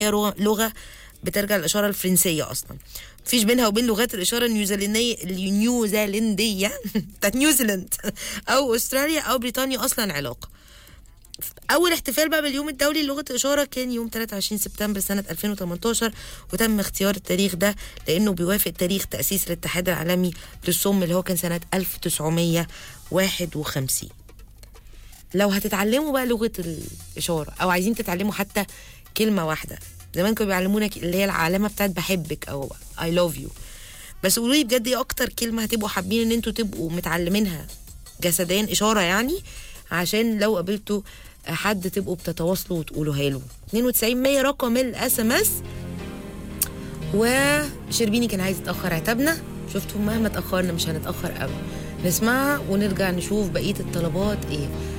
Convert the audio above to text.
رو- لغه بترجع للاشاره الفرنسيه اصلا مفيش بينها وبين لغات الاشاره النيوزيلنديه النيوزيلنديه بتاعت نيوزيلاند او استراليا او بريطانيا اصلا علاقه اول احتفال بقى باليوم الدولي للغه الاشاره كان يوم 23 سبتمبر سنه 2018 وتم اختيار التاريخ ده لانه بيوافق تاريخ تاسيس الاتحاد العالمي للصم اللي هو كان سنه 1951 لو هتتعلموا بقى لغه الاشاره او عايزين تتعلموا حتى كلمه واحده زمان كانوا بيعلمونا ك- اللي هي العلامه بتاعت بحبك او اي لاف يو بس قولوا لي بجد ايه اكتر كلمه هتبقوا حابين ان انتوا تبقوا متعلمينها جسديا اشاره يعني عشان لو قابلتوا حد تبقوا بتتواصلوا وتقولوها له 92 100 رقم الاس ام اس وشربيني كان عايز يتاخر عتابنا شفتوا مهما اتاخرنا مش هنتاخر قوي نسمعها ونرجع نشوف بقيه الطلبات ايه